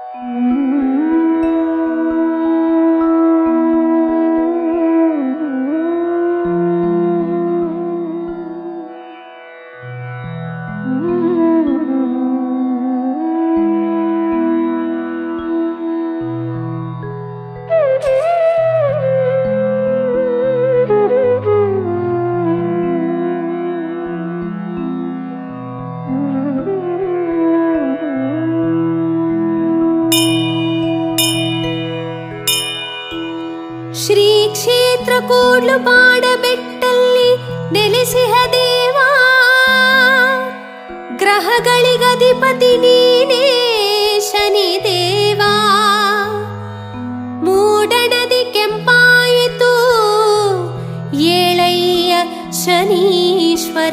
ಶ್ರೀ ಕ್ಷೇತ್ರ ಕೂಡ್ಲು ಪಾಡಬೆಟ್ಟಲ್ಲಿ ನೆಲೆಸಿಹ ದೇವಾ ಗ್ರಹಗಳಿಗಧಿಪತಿ ನೀನೇ ಶನಿ ದೇವಾ ಮೂಡಣದಿ ಕೆಂಪಾಯಿತು ಏಳಯ್ಯ ಶನೀಶ್ವರ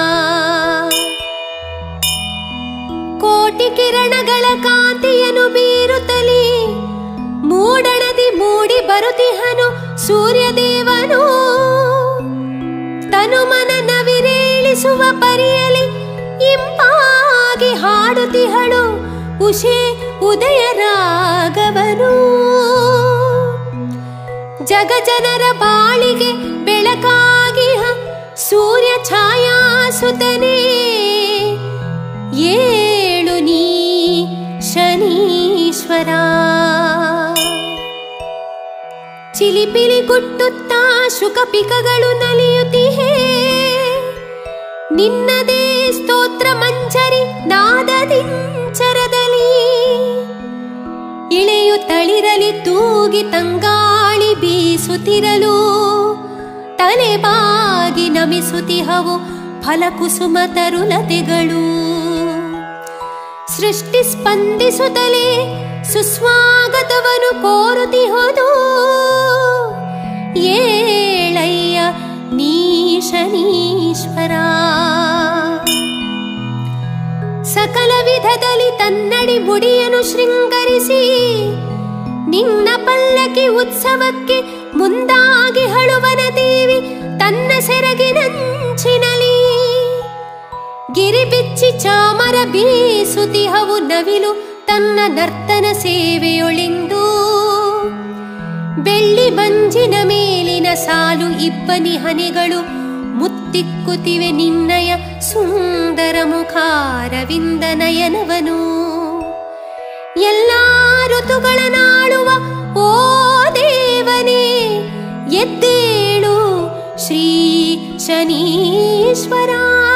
ಕೋಟಿ ಕಿರಣಗಳ ಕಾಂತಿಯನ್ನು ಬೀರುತ್ತಲೇ ಮೂಡಣದಿ ಮೂಡಿ ಬರುತಿಹನು ಸೂರ್ಯದೇವನು ತನು ಮನನ ವಿರೇಳಿಸುವ ಪರಿಯಲಿ ಇಂಪಾಗಿ ಹಾಡುತಿಹಳು ಉಷೆ ಉದಯ ರಾಗವನು ಜಗ ಜನರ ಬಾಳಿಗೆ ಬೆಳಕಾಗಿಹ ಸೂರ್ಯ ಛಾಯಾಸುತನೇ ಏಳು ನೀ ಶನೀಶ್ವರ ಚಿಲಿಪಿಲಿ ಗುಟ್ಟುತ್ತಾ ಶುಕಪಿಕಗಳು ನಲಿಯುತ್ತಿಹೇ ನಿನ್ನದೇ ಸ್ತೋತ್ರ ಮಂಜರಿ ನಾದದಿಂಚರದಲ್ಲಿ ಇಳೆಯು ತಳಿರಲಿ ತೂಗಿ ತಂಗಾಳಿ ಬೀಸುತ್ತಿರಲು ತಲೆಬಾಗಿ ನಮಿಸುತ್ತಿಹವು ಫಲಕುಸುಮ ತರುಲತೆಗಳು ಸೃಷ್ಟಿ ಸ್ಪಂದಿಸುತ್ತಲೇ ಸುಸ್ವಾಗತವನ್ನು ಕೋರುತ್ತಿಹೋದು ಏಳಯ್ಯ ನೀಶನೀಶ್ವರ ಸಕಲ ವಿಧದಲ್ಲಿ ತನ್ನಡಿ ಮುಡಿಯನ್ನು ಶೃಂಗರಿಸಿ ನಿನ್ನ ಪಲ್ಲಕ್ಕಿ ಉತ್ಸವಕ್ಕೆ ಮುಂದಾಗಿ ಹಳುವನ ದೇವಿ ತನ್ನ ಸೆರಗಿನಂಚಿನಲಿ ಗಿರಿ ಬಿಚ್ಚಿ ಚಾಮರ ಬೀಸುತಿಹವು ನವಿಲು ತನ್ನ ನರ್ತನ ಸೇವೆಯೊಳಿಂದು ಬೆಳ್ಳಿ ಮಂಜಿನ ಮೇಲಿನ ಸಾಲು ಇಬ್ಬನಿ ಹನಿಗಳು ಮುತ್ತಿಕ್ಕುತ್ತಿವೆ ನಿನ್ನಯ ಸುಂದರ ಮುಖಾರವಿಂದ ನಯನವನು ಎಲ್ಲಾ ಋತುಗಳನ್ನಾಳುವ ಓ ದೇವನೇ ಎದ್ದೇಳು ಶ್ರೀ ಶನೀಶ್ವರ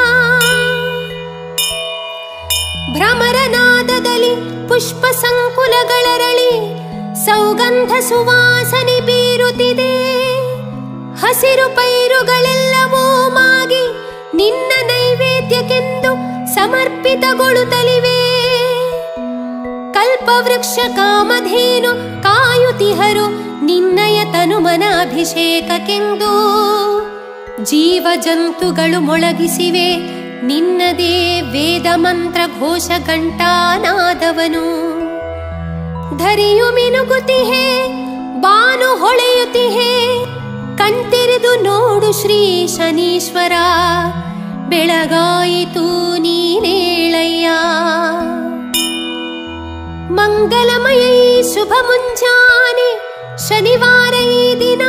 ಭ್ರಮರನಾದದಲ್ಲಿ ಪುಷ್ಪ ಸಂಕುಲಗಳರಳಿ ಸೌಗಂಧ ಸುವಾಸನೆ ಬೀರುತ್ತಿದೆ ಹಸಿರು ಪೈರುಗಳೆಲ್ಲವೂ ಮಾಗಿ ನಿನ್ನ ನೈವೇದ್ಯಕ್ಕೆಂದು ಸಮರ್ಪಿತಗೊಳ್ಳುತ್ತಲಿವೆ ಕಲ್ಪವೃಕ್ಷ ಕಾಮಧೇನು ಕಾಯುತಿಹರು ನಿನ್ನಯ ತನುಮನ ಅಭಿಷೇಕಕ್ಕೆಂದು ಜೀವ ಜಂತುಗಳು ಮೊಳಗಿಸಿವೆ ನಿನ್ನದೇ ವೇದ ಮಂತ್ರ ಘೋಷ ಘಂಟಾನಾದವನು ಧರಿಯು ಮಿನುಗುತಿಹೆ ಬಾನು ಹೊಳೆಯುತ್ತಿಹೆ ಕಣ್ತೆರೆದು ನೋಡು ಶ್ರೀ ಶನೀಶ್ವರ ಬೆಳಗಾಯಿತು ನೀನೇಳಯ್ಯ ಮಂಗಲಮಯ ಈ ಶುಭ ಮುಂಜಾನೆ ಶನಿವಾರ ಈ ದಿನ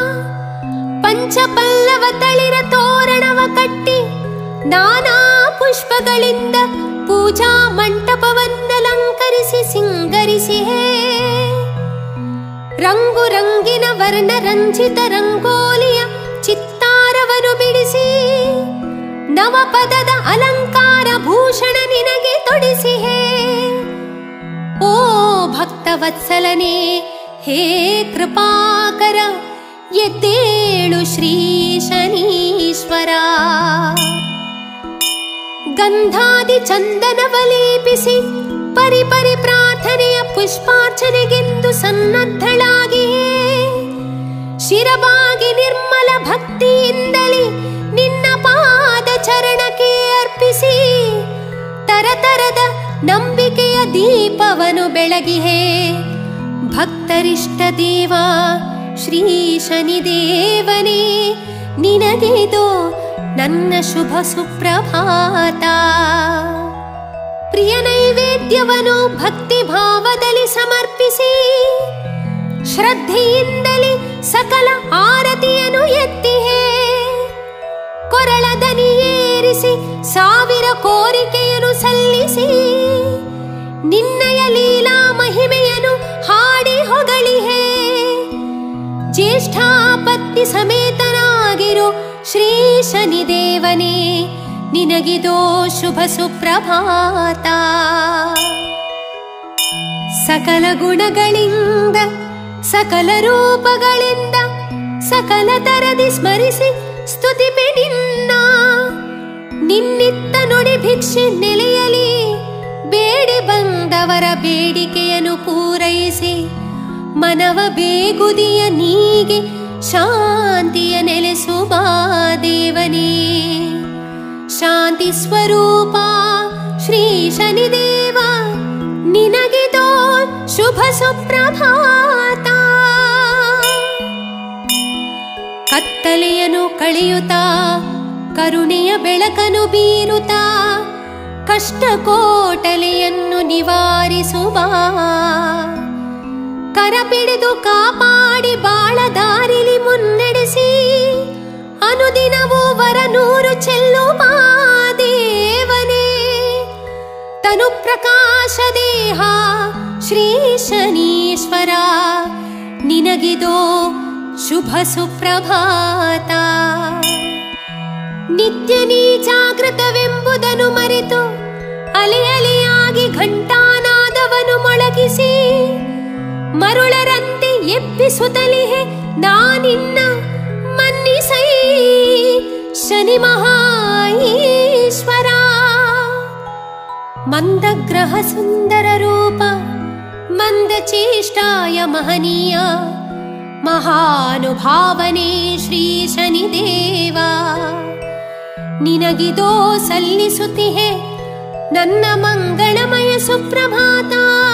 ಪಂಚಪಲ್ಲವ ತಳಿರ ತೋರಣವ ಕಟ್ಟಿ ನಾನಾ ಪುಷ್ಪಗಳಿಂದ ಪೂಜಾ ಮಂಟಪವನ್ನಲಂಕರಿಸಿ ಸಿಂಗರಿಸಿ ಹೇ ರಂಗು ರಂಗಿನ ವರ್ಣ ರಂಜಿತ ರಂಗೋಲಿಯ ಚಿತ್ತಾರವನ್ನು ಬಿಡಿಸಿ ನವಪದದ ಅಲಂಕಾರ ಭೂಷಣ ನಿನಗೆ ತೊಡಿಸಿ ಹೇ ಓ ಭಕ್ತವತ್ಸಲನೇ ಹೇ ಕೃಪಾಕರ ಎದ್ದೇಳು ಶ್ರೀ ಶನೀಶ್ವರ ಗಂಧಾದಿ ಚಂದನವಲೇಪಿಸಿ ಪರಿ ಪರಿ ಪ್ರಾರ್ಥನೆಯ ಪುಷ್ಪಾರ್ಚನೆಗೆಂದು ಸನ್ನದ್ಧಳಾಗಿಯೇ ಶಿರಬಾಗಿ ನಿರ್ಮಲ ಭಕ್ತಿಯಿಂದಲೇ ನಿನ್ನ ಪಾದ ಚರಣಕ್ಕೆ ಅರ್ಪಿಸಿ ತರತರದ ನಂಬಿಕೆಯ ದೀಪವನು ಬೆಳಗಿಹೇ ಭಕ್ತರಿಷ್ಟ ದೇವ ಶ್ರೀ ಶನಿದೇವನೇ ನಿನಗೆದೋ ನನ್ನ ಶುಭ ಸುಪ್ರಭಾತ ಪ್ರಿಯ ನೈವೇದ್ಯ ನೈವೇದ್ಯವನ್ನು ಭಕ್ತಿ ಭಾವದಲ್ಲಿ ಸಮರ್ಪಿಸಿ ಶ್ರದ್ಧೆಯಿಂದಲೇ ಸಕಲ ಆರತಿಯನ್ನು ಎತ್ತಿಹೇ ಕೊರಳ ದನಿ ಏರಿಸಿ ಸಾವಿರ ಕೋರಿಕೆಯನ್ನು ಸಲ್ಲಿಸಿ ನಿನ್ನಯ ಲೀಲಾ ಮಹಿಮೆಯನ್ನು ಹಾಡಿ ಹೊಗಳಿಹೇ ಜ್ಯೇಷ್ಠಾಪತ್ತಿ ಸಮೇತನಾಗಿರೋ ಶ್ರೀ ಶನಿದೇವನೇ ನಿನಗಿದೋ ಶುಭ ಸುಪ್ರಭಾತ ಸಕಲ ಗುಣಗಳಿಂದ ಸಕಲ ರೂಪಗಳಿಂದ ಸಕಲ ತರದಿ ಸ್ಮರಿಸಿ ಸ್ತುತಿಪೆ ನಿನ್ನ ನಿನ್ನಿತ್ತ ನುಡಿ ಭಿಕ್ಷೆ ನೆಲೆಯಲಿ ಬೇಡಿ ಬಂದವರ ಬೇಡಿಕೆಯನ್ನು ಪೂರೈಸಿ ಮನವ ಬೇಗುದಿಯ ನೀಗೆ ಶಾಂತಿಯ ನೆಲೆಸುವ ದೇವನೇ ಶಾಂತಿ ಸ್ವರೂಪ ಶ್ರೀ ಶನಿದೇವ ನಿನಗಿದೋ ಶುಭ ಸುಪ್ರಭಾತ ಕತ್ತಲೆಯನ್ನು ಕಳೆಯುತ್ತಾ ಕರುಣೆಯ ಬೆಳಕನ್ನು ಬೀರುತ್ತಾ ಕಷ್ಟ ಕೋಟಲೆಯನ್ನು ನಿವಾರಿಸುವ ಕರಪಿಡಿದು ಕಾಪಾಡಿ ಬಾಳ ದಾರಿಲಿ ಮುನ್ನಡೆಸಿ ಅನುದಿನವೂ ವರ ನೂರು ಚೆಲ್ಲುವ ದೇವನೇ ತನು ಪ್ರಕಾಶ ದೇಹ ಶ್ರೀ ಶನೀಶ್ವರ ನಿನಗಿದೋ ಶುಭ ಸುಪ್ರಭಾತ ನಿತ್ಯ ನೀ ಜಾಗೃತವೆಂಬುದನ್ನು ಮರೆತು ಅಲೆ ಅಲೆಯಾಗಿ ಘಂಟಾನಾದವನು ಮೊಳಗಿಸಿ ಮರುಳರಂತೆ ಎಬ್ಬಿಸುತ್ತಲಿಹೆ ನಾನಿನ್ನ ಮನ್ನಿಸೈ ಶನಿ ಮಹಾಈಶ್ವರ ಮಂದಗ್ರಹ ಸುಂದರ ರೂಪ ಮಂದ ಚೇಷ್ಟಾಯ ಮಹನೀಯ ಮಹಾನುಭಾವನೆ ಶ್ರೀ ಶನಿದೇವ ನಿನಗಿದೋ ಸಲ್ಲಿಸುತ್ತಿಹೆ ನನ್ನ ಮಂಗಳಮಯ ಸುಪ್ರಭಾತ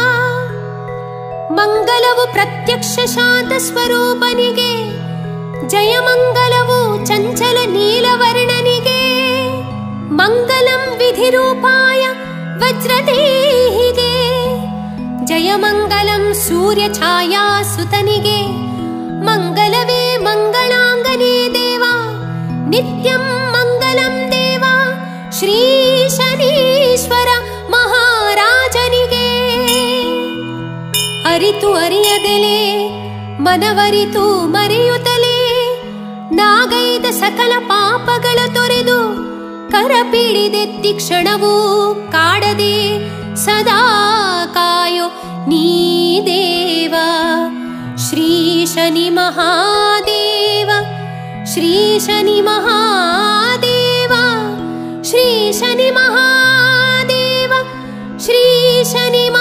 ಮಂಗಲವು ಪ್ರತ್ಯಕ್ಷ ಶಾಂತ ಸ್ವರೂಪನಿಗೆ ಜಯ ಮಂಗಲವು ಚಂಚಲ ನೀಲವರ್ಣನಿಗೆ ಮಂಗಲಂ ವಿಧಿರೂಪಾಯ ವಜ್ರದೇಹಿಗೆ ಜಯ ಮಂಗಲಂ ಸೂರ್ಯ ಛಾಯಾ ಸುತನಿಗೆ ಮಂಗಲವೇ ಮಂಗಳಾಂಗನೇ ದೇವ ನಿತ್ಯಂ ಮಂಗಲಂ ದೇವ ಶ್ರೀ ಶನೀಶ್ವರ ಮಹಾರಾಜನಿಗೆ ಅರಿತು ಅರಿಯದೆಲೆ ಮನವರಿತು ಮರೆಯುತ್ತಲೇ ನಾಗೈದ ಸಕಲ ಪಾಪಗಳ ತೊರೆದು ಕರಪಿಡಿದೆತ್ತಿ ಕ್ಷಣವೂ ಕಾಡದೆ ಸದಾ ಕಾಯೋ ನೀ ದೇವ ಶ್ರೀ ಶನಿ ಮಹಾದೇವ ಶ್ರೀ ಶನಿ ಮಹಾದೇವ ಶ್ರೀ ಶನಿ ಮಹಾದೇವ ಶ್ರೀ ಶನಿ ಮಹಾ